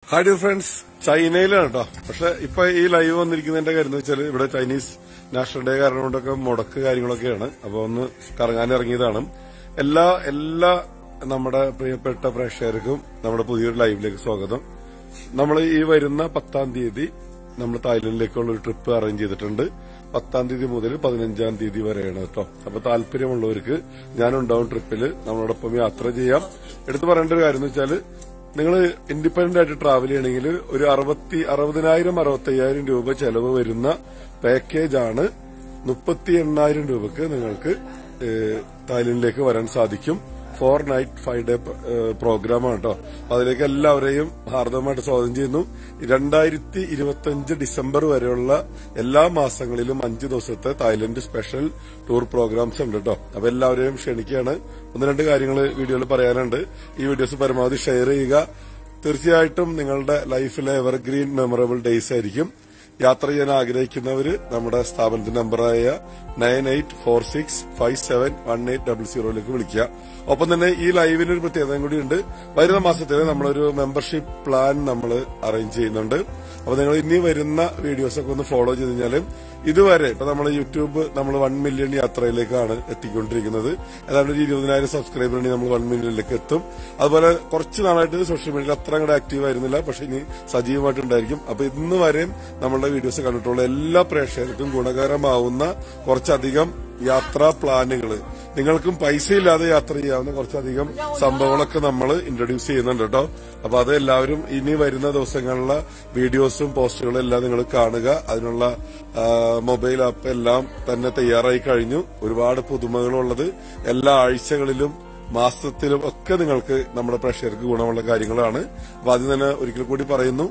hi dear friends ചൈനയിലാണ് കേട്ടോ പക്ഷെ ഇപ്പൊ ഈ ലൈവ് വന്നിരിക്കുന്നതിന്റെ കാര്യം എന്ന് വെച്ചാൽ ഇവിടെ ചൈനീസ് നാഷണൽ ഡേ കാരണം കൊണ്ടൊക്കെ മുടക്ക് കാര്യങ്ങളൊക്കെയാണ് അപ്പൊ ഒന്ന് കറങ്ങാൻ ഇറങ്ങിയതാണ് എല്ലാ എല്ലാ നമ്മുടെ പ്രിയപ്പെട്ട പ്രേക്ഷകർക്കും നമ്മുടെ പുതിയൊരു ലൈവിലേക്ക് സ്വാഗതം നമ്മൾ ഈ വരുന്ന പത്താം തീയതി നമ്മൾ തായ്ലൻഡിലേക്കുള്ള ഒരു ട്രിപ്പ് അറേഞ്ച് ചെയ്തിട്ടുണ്ട് പത്താം തീയതി മുതൽ പതിനഞ്ചാം തീയതി വരെയാണ് കേട്ടോ അപ്പൊ താല്പര്യമുള്ളവർക്ക് ഞാനുണ്ടാവും ട്രിപ്പിൽ നമ്മളോടൊപ്പം യാത്ര ചെയ്യാം എടുത്തു പറയേണ്ട ഒരു കാര്യം എന്ന് വെച്ചാൽ നിങ്ങൾ ഇൻഡിപെൻഡന്റ് ആയിട്ട് ട്രാവൽ ചെയ്യണമെങ്കിൽ ഒരു അറുപത്തി അറുപതിനായിരം അറുപത്തി അയ്യായിരം രൂപ ചെലവ് വരുന്ന പാക്കേജ് ആണ് മുപ്പത്തി എണ്ണായിരം രൂപക്ക് നിങ്ങൾക്ക് ഏഹ്, തായ്ലൻഡിലേക്ക് വരാൻ സാധിക്കും ഫോർ നൈറ്റ് ഫൈവ് ഡേ പ്രോഗ്രാമാണ് കേട്ടോ അപ്പൊ അതിലേക്ക് എല്ലാവരെയും ഹാർദവമായിട്ട് സ്വാഗതം ചെയ്യുന്നു രണ്ടായിരത്തി ഇരുപത്തിയഞ്ച് ഡിസംബർ വരെയുള്ള എല്ലാ മാസങ്ങളിലും അഞ്ച് ദിവസത്തെ തായ്ലൻഡ് സ്പെഷ്യൽ ടൂർ പ്രോഗ്രാംസ് ഉണ്ട് കേട്ടോ അപ്പൊ എല്ലാവരെയും ക്ഷണിക്കുകയാണ് ഒന്ന് രണ്ട് കാര്യങ്ങൾ വീഡിയോയിൽ പറയാനുണ്ട് ഈ വീഡിയോസ് പരമാവധി ഷെയർ ചെയ്യുക തീർച്ചയായിട്ടും നിങ്ങളുടെ ലൈഫിലെ എവർഗ്രീൻ മെമ്മറബിൾ ഡേയ്സ് ആയിരിക്കും യാത്ര ചെയ്യാൻ ആഗ്രഹിക്കുന്നവര് നമ്മുടെ സ്ഥാപനത്തിന്റെ നമ്പറായ nine eight four six five seven one eight double സീറോയിലേക്ക് വിളിക്കുക ഒപ്പം തന്നെ ഈ ലൈവിന് ഒരു പ്രത്യേകത കൂടിയുണ്ട് വരുന്ന മാസത്തിൽ നമ്മളൊരു മെമ്പർഷിപ്പ് പ്ലാൻ നമ്മൾ അറേഞ്ച് ചെയ്യുന്നുണ്ട് അപ്പൊ നിങ്ങൾ ഇനി വരുന്ന വീഡിയോസ് ഒക്കെ ഒന്ന് ഫോളോ ചെയ്ത് കഴിഞ്ഞാൽ ഇതുവരെ ഇപ്പൊ നമ്മൾ യൂട്യൂബ് നമ്മൾ വൺ മില്യൺ യാത്രയിലേക്കാണ് എത്തിക്കൊണ്ടിരിക്കുന്നത് ഏതാണ്ട് ഒരു ഇരുപതിനായിരം സബ്സ്ക്രൈബർ ഉണ്ടെങ്കിൽ നമ്മൾ വൺ മില്യണിലേക്ക് എത്തും അതുപോലെ കുറച്ച് നാളായിട്ട് സോഷ്യൽ മീഡിയയിൽ അത്ര അങ്ങോട്ട് ആക്റ്റീവ് ആയിരുന്നില്ല പക്ഷെ ഇനി സജീവമായിട്ടുണ്ടായിരിക്കും അപ്പൊ ഇന്ന് വരെയും നമ്മളുടെ വീഡിയോസ് കണ്ടിട്ടുള്ള എല്ലാ പ്രേക്ഷകർക്കും ഗുണകരമാവുന്ന കുറച്ചധികം യാത്രാ പ്ലാനുകൾ നിങ്ങൾക്കും പൈസ ഇല്ലാതെ യാത്ര ചെയ്യാവുന്ന കുറച്ചധികം സംഭവങ്ങളൊക്കെ നമ്മൾ ഇൻട്രൊഡ്യൂസ് ചെയ്യുന്നുണ്ട് കേട്ടോ അപ്പൊ അത് എല്ലാവരും ഇനി വരുന്ന ദിവസങ്ങളിലെ വീഡിയോസും പോസ്റ്റുകളും എല്ലാം നിങ്ങൾ കാണുക അതിനുള്ള ആ, മൊബൈൽ ആപ്പ് എല്ലാം തന്നെ തയ്യാറായി കഴിഞ്ഞു ഒരുപാട് പുതുമകളുള്ളത് എല്ലാ ആഴ്ചകളിലും മാസത്തിലും ഒക്കെ നിങ്ങൾക്ക് നമ്മുടെ പ്രേക്ഷകർക്ക് ഗുണമുള്ള കാര്യങ്ങളാണ് അപ്പൊ ആദ്യം തന്നെ ഒരിക്കൽ കൂടി പറയുന്നു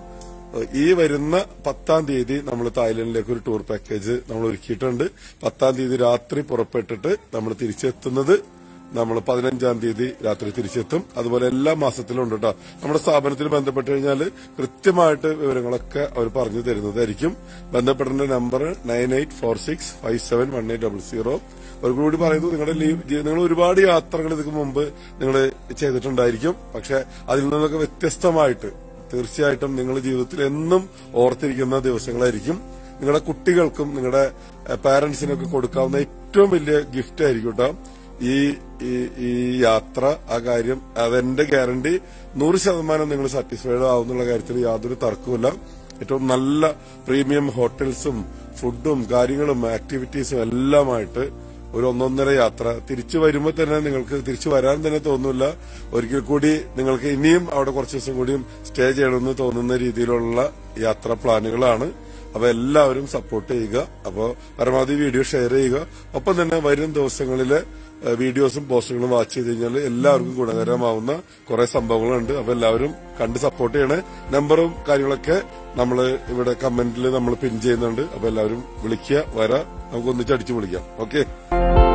ഈ വരുന്ന പത്താം തീയതി നമ്മൾ തായ്ലൻഡിലേക്ക് ഒരു ടൂർ പാക്കേജ് നമ്മൾ ഒരുക്കിയിട്ടുണ്ട് പത്താം തീയതി രാത്രി പുറപ്പെട്ടിട്ട് നമ്മൾ തിരിച്ചെത്തുന്നത് നമ്മൾ പതിനഞ്ചാം തീയതി രാത്രി തിരിച്ചെത്തും അതുപോലെ എല്ലാ മാസത്തിലും ഉണ്ട് കേട്ടോ നമ്മുടെ സ്ഥാപനത്തിൽ ബന്ധപ്പെട്ട് കഴിഞ്ഞാൽ കൃത്യമായിട്ട് വിവരങ്ങളൊക്കെ അവർ പറഞ്ഞു തരുന്നതായിരിക്കും ബന്ധപ്പെടേണ്ട number nine eight four six five seven one eight double zero ഒരു കൂടി പറയുന്നു നിങ്ങളുടെ ലീവ് നിങ്ങൾ ഒരുപാട് യാത്രകൾ ഇതിക്ക് മുമ്പ് നിങ്ങൾ ചെയ്തിട്ടുണ്ടായിരിക്കും പക്ഷെ അതിൽ നിന്നൊക്കെ വ്യത്യസ്തമായിട്ട് തീർച്ചയായിട്ടും നിങ്ങൾ ജീവിതത്തിൽ എന്നും ഓർത്തിരിക്കുന്ന ദിവസങ്ങളായിരിക്കും നിങ്ങളുടെ കുട്ടികൾക്കും നിങ്ങളുടെ പാരന്റ്സിനൊക്കെ കൊടുക്കാവുന്ന ഏറ്റവും വലിയ ഗിഫ്റ്റ് ആയിരിക്കും കേട്ടോ ഈ ഈ- ഈ യാത്ര ആ കാര്യം അതെന്റെ ഗ്യാരണ്ടി നൂറ് ശതമാനം നിങ്ങൾ സാറ്റിസ്ഫൈഡ് ആവുന്നുള്ള കാര്യത്തിൽ യാതൊരു തർക്കവുമില്ല ഏറ്റവും നല്ല പ്രീമിയം ഹോട്ടൽസും ഫുഡും കാര്യങ്ങളും ആക്ടിവിറ്റീസും എല്ലാമായിട്ട് ഒരു ഒന്നൊന്നര യാത്ര തിരിച്ചു വരുമ്പോൾ തന്നെ നിങ്ങൾക്ക് തിരിച്ചു വരാൻ തന്നെ തോന്നില്ല ഒരിക്കൽ കൂടി നിങ്ങൾക്ക് ഇനിയും അവിടെ കുറച്ച് ദിവസം കൂടിയും സ്റ്റേ ചെയ്യണമെന്ന് തോന്നുന്ന രീതിയിലുള്ള യാത്രാ പ്ലാനുകളാണ് അപ്പൊ എല്ലാവരും സപ്പോർട്ട് ചെയ്യുക അപ്പോൾ പരമാവധി വീഡിയോ ഷെയർ ചെയ്യുക ഒപ്പം തന്നെ വരും ദിവസങ്ങളിലെ ഏഹ്, വീഡിയോസും പോസ്റ്റുകളും വാച്ച് ചെയ്ത് കഴിഞ്ഞാൽ എല്ലാവർക്കും ഗുണകരമാവുന്ന കുറെ സംഭവങ്ങളുണ്ട് അപ്പൊ എല്ലാവരും കണ്ട് സപ്പോർട്ട് ചെയ്യണേ നമ്പറും കാര്യങ്ങളൊക്കെ നമ്മൾ ഇവിടെ കമന്റിൽ നമ്മൾ പിൻ ചെയ്യുന്നുണ്ട് അപ്പൊ എല്ലാവരും വിളിക്കുക വരാ നമുക്ക് ഒന്നിച്ച് അടിച്ചു വിളിക്കാം ഓക്കെ